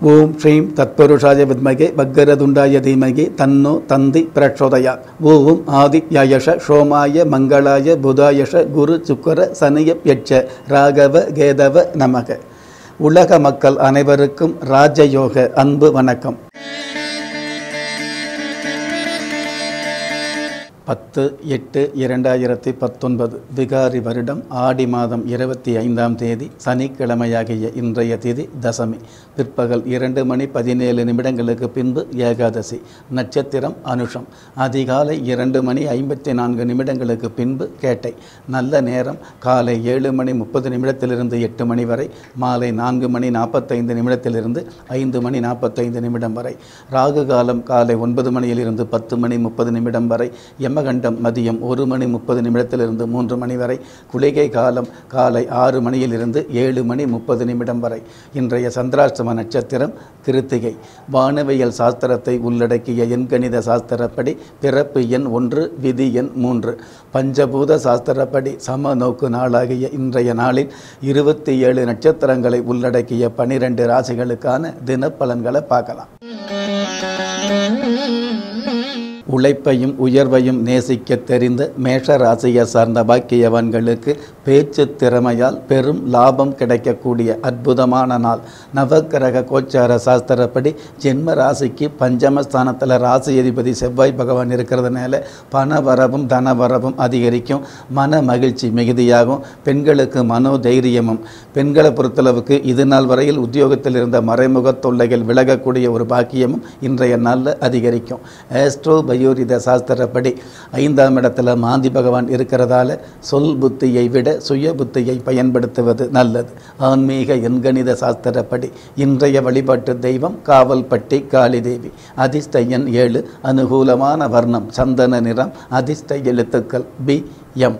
ஓம் ஸ்ரீம் தத்புருஷாய வித்மகே பக்கரதுண்டாய தீமகி தன்னோ தந்தி பிரச்சோதயா ஓம் ஆதித்யாயஷ சோமாய மங்களாய புதாயஷ குரு சுக்கர சனிய யட்ச ராகவ கேதவ நமக உலக மக்கள் அனைவருக்கும் ராஜயோக அன்பு வணக்கம் பத்து எட்டு இரண்டாயிரத்தி பத்தொன்பது விகாரி வருடம் ஆடி மாதம் இருபத்தி ஐந்தாம் தேதி சனிக்கிழமையாகிய இன்றைய தேதி தசமி பிற்பகல் இரண்டு மணி பதினேழு நிமிடங்களுக்கு பின்பு ஏகாதசி நட்சத்திரம் அனுஷம் அதிகாலை இரண்டு மணி ஐம்பத்தி நான்கு நிமிடங்களுக்கு பின்பு கேட்டை நல்ல நேரம் காலை ஏழு மணி முப்பது நிமிடத்திலிருந்து எட்டு மணி வரை மாலை நான்கு மணி நாற்பத்தைந்து நிமிடத்திலிருந்து ஐந்து மணி நாற்பத்தைந்து நிமிடம் வரை ராகு காலம் காலை ஒன்பது மணியிலிருந்து பத்து மணி முப்பது நிமிடம் வரை யமகண்டம் மதியம் ஒரு மணி முப்பது நிமிடத்திலிருந்து மூன்று மணி வரை குளிகை காலம் காலை ஆறு மணியிலிருந்து ஏழு மணி முப்பது நிமிடம் வரை இன்றைய சந்திராஷ்டம நட்சத்திரம் கிருத்திகை வானவியல் சாஸ்திரத்தை உள்ளடக்கிய எண்கணித சாஸ்திரப்படி பிறப்பு எண் ஒன்று விதி எண் மூன்று பஞ்சபூத சாஸ்திரப்படி சம நோக்கு நாளாகிய இன்றைய நாளில் இருபத்தி ஏழு நட்சத்திரங்களை உள்ளடக்கிய பனிரெண்டு ராசிகளுக்கான தினப்பலன்களை பார்க்கலாம் உழைப்பையும் உயர்வையும் நேசிக்க தெரிந்த மேஷ ராசியை சார்ந்த பாக்கியவான்களுக்கு பேச்சு திறமையால் பெரும் லாபம் கிடைக்கக்கூடிய அற்புதமான நாள் நவக்கிரக கோச்சார சாஸ்திரப்படி ஜென்ம ராசிக்கு பஞ்சமஸ்தானத்தில் ராசி அதிபதி செவ்வாய் பகவான் இருக்கிறதுனால பண வரவும் தன வரவும் அதிகரிக்கும் மன மகிழ்ச்சி மிகுதியாகும் பெண்களுக்கு மனோ தைரியமும் பெண்களை பொறுத்தளவுக்கு இது நாள் வரையில் உத்தியோகத்தில் இருந்த மறைமுக தொல்லைகள் விலகக்கூடிய ஒரு பாக்கியமும் இன்றைய நாளில் அதிகரிக்கும் ஆஸ்ட்ரோ பயோரித சாஸ்திரப்படி ஐந்தாம் இடத்துல மாந்தி பகவான் இருக்கிறதால சொல் புத்தியை விட சுய புத்தியை பயன்படுத்துவது நல்லது ஆன்மீக எண்கணித சாஸ்திரப்படி இன்றைய வழிபாட்டு தெய்வம் காவல்பட்டி காளி தேவி அதிர்ஷ்ட எண் ஏழு அனுகூலமான வர்ணம் சந்தன நிறம் அதிர்ஷ்ட எழுத்துக்கள் பி எம்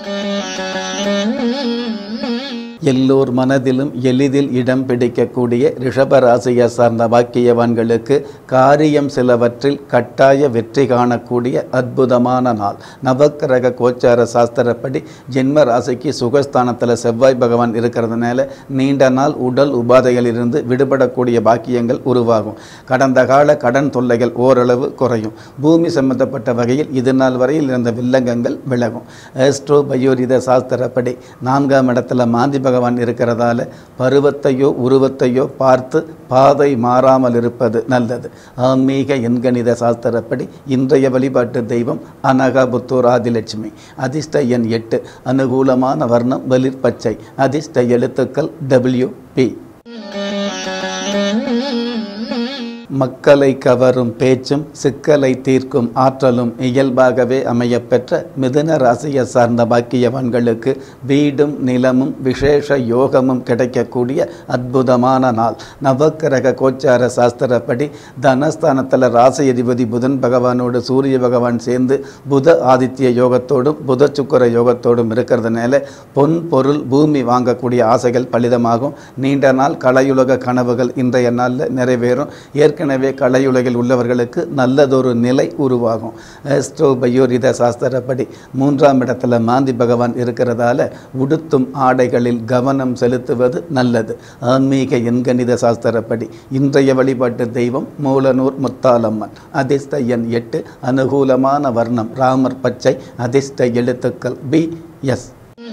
எல்லோர் மனதிலும் எளிதில் இடம் பிடிக்கக்கூடிய ரிஷபராசியை சார்ந்த வாக்கியவான்களுக்கு காரியம் சிலவற்றில் கட்டாய வெற்றி காணக்கூடிய அற்புதமான நாள் நவக்கிரக கோச்சார சாஸ்திரப்படி ஜென்ம ராசிக்கு சுகஸ்தானத்தில் செவ்வாய் பகவான் இருக்கிறதுனால நீண்ட நாள் உடல் உபாதைகளிலிருந்து விடுபடக்கூடிய பாக்கியங்கள் உருவாகும் கடந்த கால கடன் தொல்லைகள் ஓரளவு குறையும் பூமி சம்பந்தப்பட்ட வகையில் இது நாள் வரையில் இருந்த வில்லங்கங்கள் விலகும் ஆஸ்ட்ரோ பயோரித சாஸ்திரப்படி நான்காம் இடத்துல மாந்தி பகவான் இருக்கிறதால பருவத்தையோ உருவத்தையோ பார்த்து பாதை மாறாமல் இருப்பது நல்லது ஆன்மீக எண்கணித சாஸ்திரப்படி இன்றைய வழிபாட்டு தெய்வம் அனகாபுத்தூர் ஆதிலட்சுமி அதிர்ஷ்ட எண் எட்டு அனுகூலமான வர்ணம் வெளிர் பச்சை அதிர்ஷ்ட எழுத்துக்கள் டபிள்யூ பி மக்களை கவரும் பேச்சும் சிக்கலை தீர்க்கும் ஆற்றலும் இயல்பாகவே அமையப்பெற்ற மிதுன ராசியை சார்ந்த பாக்கியவான்களுக்கு வீடும் நிலமும் விசேஷ யோகமும் கிடைக்கக்கூடிய அற்புதமான நாள் நவக்கிரக கோச்சார சாஸ்திரப்படி தனஸ்தானத்தில் ராசி அதிபதி புதன் பகவானோடு சூரிய பகவான் சேர்ந்து புத ஆதித்ய யோகத்தோடும் புத சுக்கர யோகத்தோடும் இருக்கிறதுனால பொன் பொருள் பூமி வாங்கக்கூடிய ஆசைகள் பலிதமாகும் நீண்ட நாள் கலையுலக கனவுகள் இன்றைய நாளில் நிறைவேறும் ஏற்கனவே கலையுலகில் உள்ளவர்களுக்கு நல்லதொரு நிலை உருவாகும் ஆஸ்ட்ரோ பயோரித சாஸ்திரப்படி மூன்றாம் இடத்துல மாந்தி பகவான் இருக்கிறதால உடுத்தும் ஆடைகளில் கவனம் செலுத்துவது நல்லது ஆன்மீக எண்கணித சாஸ்திரப்படி இன்றைய வழிபாட்டு தெய்வம் மூலனூர் முத்தாலம்மன் அதிர்ஷ்ட எண் எட்டு அனுகூலமான வர்ணம் ராமர் பச்சை அதிர்ஷ்ட எழுத்துக்கள் பி எஸ்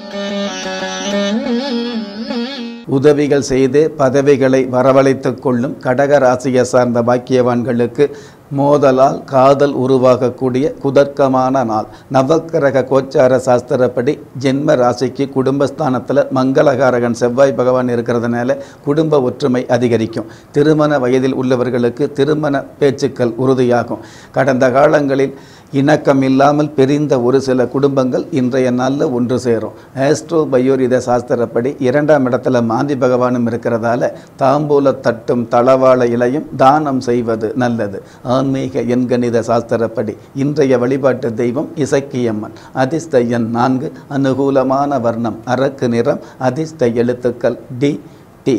உதவிகள் செய்து பதவிகளை வரவழைத்துக் கொள்ளும் கடக ராசியை சார்ந்த பாக்கியவான்களுக்கு மோதலால் காதல் உருவாகக்கூடிய குதர்க்கமான நாள் நவக்கிரக கோச்சார சாஸ்திரப்படி ஜென்ம ராசிக்கு குடும்பஸ்தானத்தில் மங்களகாரகன் செவ்வாய் பகவான் இருக்கிறதுனால குடும்ப ஒற்றுமை அதிகரிக்கும் திருமண வயதில் உள்ளவர்களுக்கு திருமண பேச்சுக்கள் உறுதியாகும் கடந்த காலங்களில் இணக்கம் இல்லாமல் பிரிந்த ஒரு சில குடும்பங்கள் இன்றைய நாளில் ஒன்று சேரும் ஆஸ்ட்ரோ பயோரித சாஸ்திரப்படி இரண்டாம் இடத்துல மாந்தி பகவானும் இருக்கிறதால தாம்பூல தட்டும் தளவாழ இலையும் தானம் செய்வது நல்லது ஆன்மீக எண்கணித சாஸ்திரப்படி இன்றைய வழிபாட்டு தெய்வம் இசக்கியம்மன் அதிர்ஷ்ட எண் நான்கு அனுகூலமான வர்ணம் அரக்கு நிறம் அதிர்ஷ்ட எழுத்துக்கள் டி டி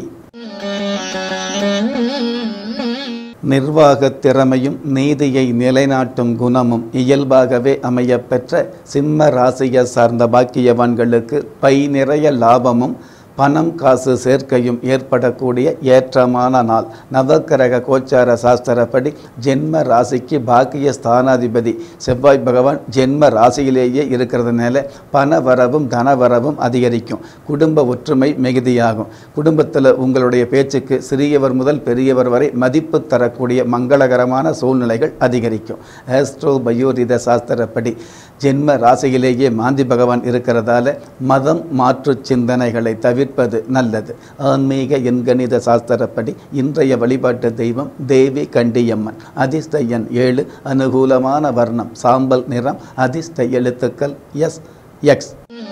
நிர்வாக திறமையும் நீதியை நிலைநாட்டும் குணமும் இயல்பாகவே அமையப்பெற்ற சிம்ம ராசியை சார்ந்த பாக்கியவான்களுக்கு பை நிறைய லாபமும் பணம் காசு சேர்க்கையும் ஏற்படக்கூடிய ஏற்றமான நாள் நவக்கிரக கோச்சார சாஸ்திரப்படி ஜென்ம ராசிக்கு பாக்கிய ஸ்தானாதிபதி செவ்வாய் பகவான் ஜென்ம ராசியிலேயே இருக்கிறதுனால பண வரவும் தன வரவும் அதிகரிக்கும் குடும்ப ஒற்றுமை மிகுதியாகும் குடும்பத்தில் உங்களுடைய பேச்சுக்கு சிறியவர் முதல் பெரியவர் வரை மதிப்பு தரக்கூடிய மங்களகரமான சூழ்நிலைகள் அதிகரிக்கும் ஆஸ்ட்ரோ பயோரித சாஸ்திரப்படி ஜென்ம ராசியிலேயே மாந்தி பகவான் இருக்கிறதால மதம் மாற்று சிந்தனைகளை தவிர்ப்பது நல்லது ஆன்மீக எண்கணித சாஸ்திரப்படி இன்றைய வழிபாட்டு தெய்வம் தேவி கண்டியம்மன் அதிர்ஷ்ட எண் ஏழு அனுகூலமான வர்ணம் சாம்பல் நிறம் அதிர்ஷ்ட எழுத்துக்கள் எஸ் எக்ஸ்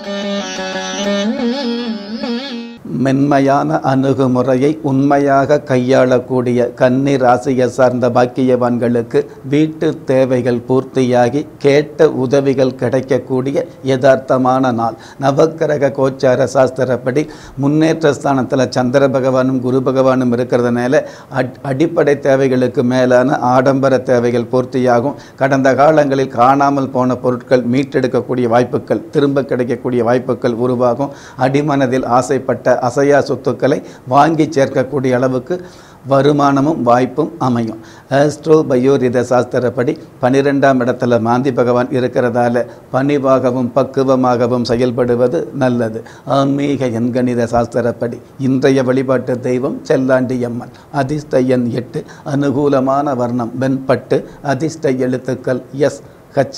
மென்மையான அணுகுமுறையை உண்மையாக கையாளக்கூடிய கன்னி ராசியை சார்ந்த பாக்கியவான்களுக்கு வீட்டு தேவைகள் பூர்த்தியாகி கேட்ட உதவிகள் கிடைக்கக்கூடிய யதார்த்தமான நாள் நவக்கிரக கோச்சார சாஸ்திரப்படி முன்னேற்ற ஸ்தானத்தில் சந்திர பகவானும் குரு பகவானும் இருக்கிறதுனால அட் அடிப்படை தேவைகளுக்கு மேலான ஆடம்பர தேவைகள் பூர்த்தியாகும் கடந்த காலங்களில் காணாமல் போன பொருட்கள் மீட்டெடுக்கக்கூடிய வாய்ப்புகள் திரும்ப கிடைக்கக்கூடிய வாய்ப்புகள் உருவாகும் அடிமனதில் ஆசைப்பட்ட அசையா சொத்துக்களை வாங்கி சேர்க்கக்கூடிய அளவுக்கு வருமானமும் வாய்ப்பும் அமையும் ஆஸ்ட்ரோ பயோரித சாஸ்திரப்படி பனிரெண்டாம் இடத்துல மாந்தி பகவான் இருக்கிறதால பணிவாகவும் பக்குவமாகவும் செயல்படுவது நல்லது ஆன்மீக எண்கணித சாஸ்திரப்படி இன்றைய வழிபாட்டு தெய்வம் செல்லாண்டி அம்மன் அதிர்ஷ்ட எண் எட்டு அனுகூலமான வர்ணம் வெண்பட்டு அதிர்ஷ்ட எழுத்துக்கள் எஸ் ஹச்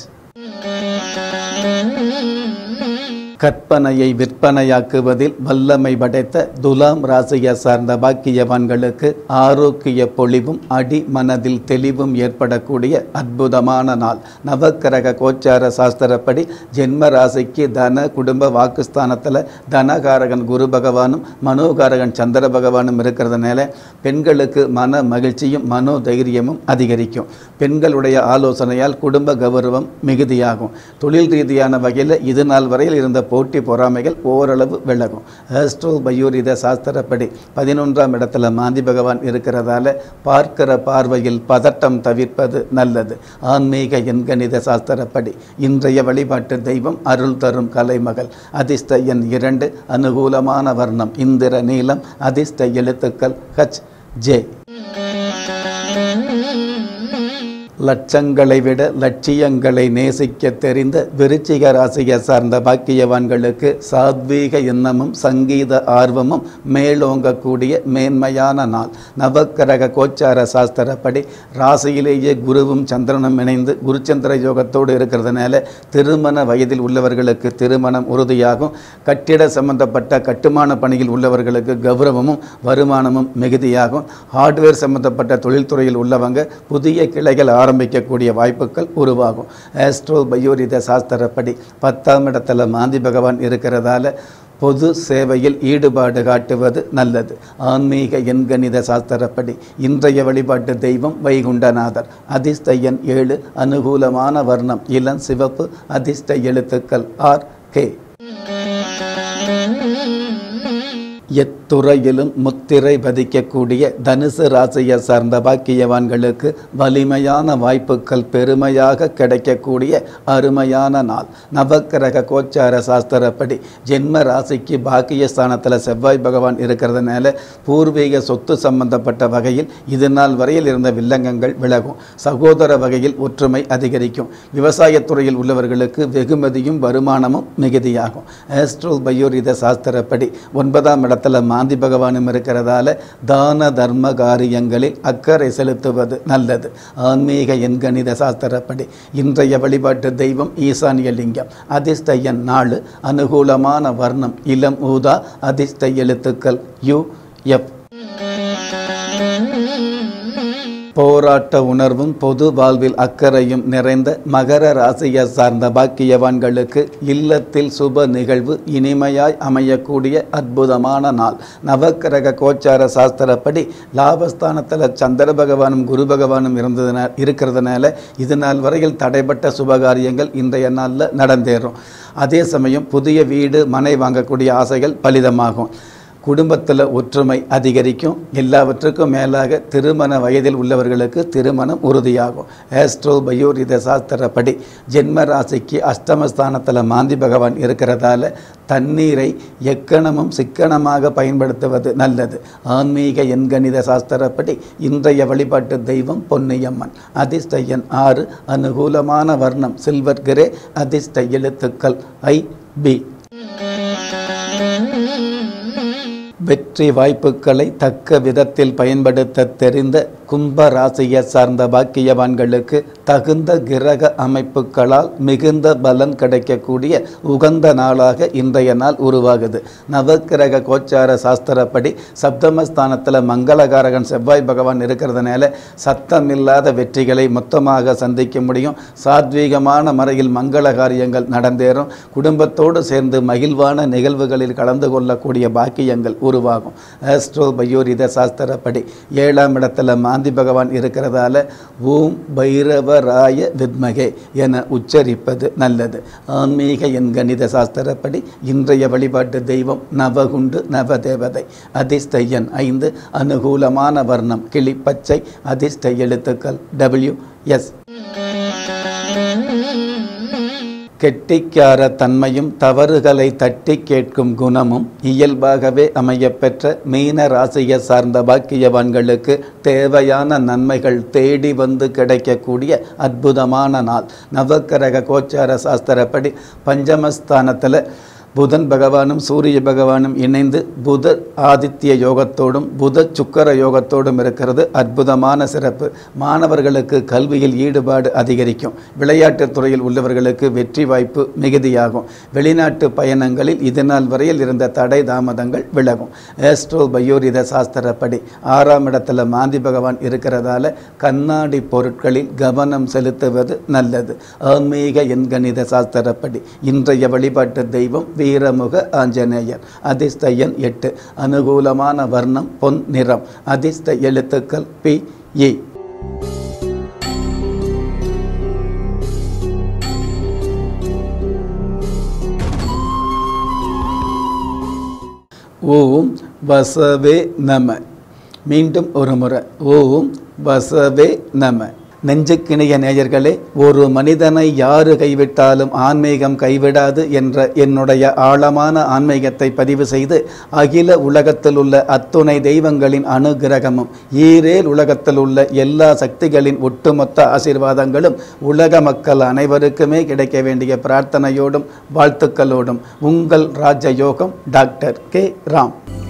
கற்பனையை விற்பனையாக்குவதில் வல்லமை படைத்த துலாம் ராசியை சார்ந்த பாக்கியவான்களுக்கு ஆரோக்கிய பொலிவும் அடி மனதில் தெளிவும் ஏற்படக்கூடிய அற்புதமான நாள் நவக்கிரக கோச்சார சாஸ்திரப்படி ஜென்ம ராசிக்கு தன குடும்ப வாக்குஸ்தானத்தில் தனகாரகன் குரு பகவானும் மனோகாரகன் சந்திர பகவானும் இருக்கிறதுனால பெண்களுக்கு மன மகிழ்ச்சியும் மனோ தைரியமும் அதிகரிக்கும் பெண்களுடைய ஆலோசனையால் குடும்ப கௌரவம் மிகுதியாகும் தொழில் ரீதியான வகையில் இது நாள் வரையில் இருந்த போட்டி பொறாமைகள் ஓரளவு விலகும் ஆஸ்ட்ரோ பயூரித சாஸ்திரப்படி பதினொன்றாம் இடத்துல மாந்தி பகவான் இருக்கிறதால பார்க்கிற பார்வையில் பதட்டம் தவிர்ப்பது நல்லது ஆன்மீக எண்கணித சாஸ்திரப்படி இன்றைய வழிபாட்டு தெய்வம் அருள் தரும் கலைமகள் அதிர்ஷ்ட எண் இரண்டு அனுகூலமான வர்ணம் இந்திர நீலம் அதிர்ஷ்ட எழுத்துக்கள் ஹச் ஜே லட்சங்களை விட லட்சியங்களை நேசிக்க தெரிந்த விருச்சிக ராசியை சார்ந்த பாக்கியவான்களுக்கு சாத்வீக எண்ணமும் சங்கீத ஆர்வமும் மேலோங்கக்கூடிய மேன்மையான நாள் நவக்கிரக கோச்சார சாஸ்திரப்படி ராசியிலேயே குருவும் சந்திரனும் இணைந்து குருச்சந்திர யோகத்தோடு இருக்கிறதுனால திருமண வயதில் உள்ளவர்களுக்கு திருமணம் உறுதியாகும் கட்டிட சம்பந்தப்பட்ட கட்டுமான பணியில் உள்ளவர்களுக்கு கௌரவமும் வருமானமும் மிகுதியாகும் ஹார்ட்வேர் சம்பந்தப்பட்ட தொழில்துறையில் உள்ளவங்க புதிய கிளைகள் ஆரம்பிக்கக்கூடிய வாய்ப்புகள் உருவாகும் ஆஸ்ட்ரோ பயோரித சாஸ்திரப்படி பத்தாம் இடத்துல மாந்தி பகவான் இருக்கிறதால பொது சேவையில் ஈடுபாடு காட்டுவது நல்லது ஆன்மீக எண்கணித சாஸ்திரப்படி இன்றைய வழிபாட்டு தெய்வம் வைகுண்டநாதர் அதிர்ஷ்ட எண் ஏழு அனுகூலமான வர்ணம் இளம் சிவப்பு அதிர்ஷ்ட எழுத்துக்கள் ஆர் கே எத்துறையிலும் முத்திரை பதிக்கக்கூடிய தனுசு ராசியை சார்ந்த பாக்கியவான்களுக்கு வலிமையான வாய்ப்புகள் பெருமையாக கிடைக்கக்கூடிய அருமையான நாள் நவக்கிரக கோச்சார சாஸ்திரப்படி ஜென்ம ராசிக்கு பாக்கிய ஸ்தானத்தில் செவ்வாய் பகவான் இருக்கிறதுனால பூர்வீக சொத்து சம்பந்தப்பட்ட வகையில் இது நாள் வரையில் இருந்த வில்லங்கங்கள் விலகும் சகோதர வகையில் ஒற்றுமை அதிகரிக்கும் விவசாயத்துறையில் உள்ளவர்களுக்கு வெகுமதியும் வருமானமும் மிகுதியாகும் ஆஸ்ட்ரோ பயோரித சாஸ்திரப்படி ஒன்பதாம் இடத்துல மாந்தி பகவானும் இருக்கிறதால தான தர்ம காரியங்களில் அக்கறை செலுத்துவது நல்லது ஆன்மீக எண்கணித சாஸ்திரப்படி இன்றைய வழிபாட்டு தெய்வம் ஈசானிய லிங்கம் அதிர்ஷ்ட எண் நாலு அனுகூலமான வர்ணம் இளம் ஊதா அதிர்ஷ்ட எழுத்துக்கள் யு எஃப் போராட்ட உணர்வும் பொது வாழ்வில் அக்கறையும் நிறைந்த மகர ராசியை சார்ந்த பாக்கியவான்களுக்கு இல்லத்தில் சுப நிகழ்வு இனிமையாய் அமையக்கூடிய அற்புதமான நாள் நவக்கிரக கோச்சார சாஸ்திரப்படி லாபஸ்தானத்தில் சந்திர பகவானும் குரு பகவானும் இருந்ததுனால இருக்கிறதுனால இது நாள் வரையில் தடைப்பட்ட சுபகாரியங்கள் இன்றைய நாளில் நடந்தேறும் அதே சமயம் புதிய வீடு மனை வாங்கக்கூடிய ஆசைகள் பலிதமாகும் குடும்பத்தில் ஒற்றுமை அதிகரிக்கும் எல்லாவற்றுக்கும் மேலாக திருமண வயதில் உள்ளவர்களுக்கு திருமணம் உறுதியாகும் ஆஸ்ட்ரோ பயோரித சாஸ்திரப்படி ஜென்ம ராசிக்கு அஷ்டமஸ்தானத்தில் மாந்தி பகவான் இருக்கிறதால தண்ணீரை எக்கணமும் சிக்கனமாக பயன்படுத்துவது நல்லது ஆன்மீக எண்கணித சாஸ்திரப்படி இன்றைய வழிபாட்டு தெய்வம் பொன்னியம்மன் அதிர்ஷ்ட எண் ஆறு அனுகூலமான வர்ணம் சில்வர் கிரே அதிர்ஷ்ட எழுத்துக்கள் ஐ பி வெற்றி வாய்ப்புகளை தக்க விதத்தில் பயன்படுத்த தெரிந்த கும்ப ராசியை சார்ந்த பாக்கியவான்களுக்கு தகுந்த கிரக அமைப்புகளால் மிகுந்த பலன் கிடைக்கக்கூடிய உகந்த நாளாக இன்றைய நாள் உருவாகுது நவக்கிரக கோச்சார சாஸ்திரப்படி சப்தமஸ்தானத்தில் மங்களகாரகன் செவ்வாய் பகவான் இருக்கிறதுனால சத்தமில்லாத வெற்றிகளை மொத்தமாக சந்திக்க முடியும் சாத்வீகமான முறையில் மங்கள காரியங்கள் நடந்தேறும் குடும்பத்தோடு சேர்ந்து மகிழ்வான நிகழ்வுகளில் கலந்து கொள்ளக்கூடிய பாக்கியங்கள் உருவாகும் ஆஸ்ட்ரோ பயோரித சாஸ்திரப்படி ஏழாம் இடத்துல மாந்தி பகவான் இருக்கிறதால ஓம் பைரவராய வித்மகே என உச்சரிப்பது நல்லது ஆன்மீக எண்கணித சாஸ்திரப்படி இன்றைய வழிபாட்டு தெய்வம் நவகுண்டு நவதேவதை அதிர்ஷ்ட எண் ஐந்து அனுகூலமான வர்ணம் கிளிப்பச்சை அதிர்ஷ்ட எழுத்துக்கள் டபிள்யூ எஸ் கெட்டிக்கார தன்மையும் தவறுகளை தட்டி கேட்கும் குணமும் இயல்பாகவே அமையப்பெற்ற மீன ராசியை சார்ந்த பாக்கியவான்களுக்கு தேவையான நன்மைகள் தேடி வந்து கிடைக்கக்கூடிய அற்புதமான நாள் நவக்கிரக கோச்சார சாஸ்திரப்படி பஞ்சமஸ்தானத்தில் புதன் பகவானும் சூரிய பகவானும் இணைந்து புத ஆதித்ய யோகத்தோடும் புத சுக்கர யோகத்தோடும் இருக்கிறது அற்புதமான சிறப்பு மாணவர்களுக்கு கல்வியில் ஈடுபாடு அதிகரிக்கும் விளையாட்டுத் துறையில் உள்ளவர்களுக்கு வெற்றி வாய்ப்பு மிகுதியாகும் வெளிநாட்டு பயணங்களில் இதுநாள் வரையில் இருந்த தடை தாமதங்கள் விலகும் ஏஸ்ட்ரோ பயோரித சாஸ்திரப்படி ஆறாம் இடத்துல மாந்தி பகவான் இருக்கிறதால கண்ணாடி பொருட்களில் கவனம் செலுத்துவது நல்லது ஆன்மீக எண்கணித சாஸ்திரப்படி இன்றைய வழிபாட்டு தெய்வம் வீரமுக ஆஞ்சநேயர் அதிர்ஷ்ட எண் எட்டு அனுகூலமான வர்ணம் பொன் நிறம் அதிர்ஷ்ட எழுத்துக்கள் பி இ ஓம் வசவே நம மீண்டும் ஒரு முறை ஓம் வசவே நம நெஞ்சுக்கிணைய நேயர்களே ஒரு மனிதனை யாரு கைவிட்டாலும் ஆன்மீகம் கைவிடாது என்ற என்னுடைய ஆழமான ஆன்மீகத்தை பதிவு செய்து அகில உலகத்தில் உள்ள அத்துணை தெய்வங்களின் அனுகிரகமும் ஈரேல் உலகத்தில் உள்ள எல்லா சக்திகளின் ஒட்டுமொத்த ஆசீர்வாதங்களும் உலக மக்கள் அனைவருக்குமே கிடைக்க வேண்டிய பிரார்த்தனையோடும் வாழ்த்துக்களோடும் உங்கள் ராஜயோகம் டாக்டர் கே ராம்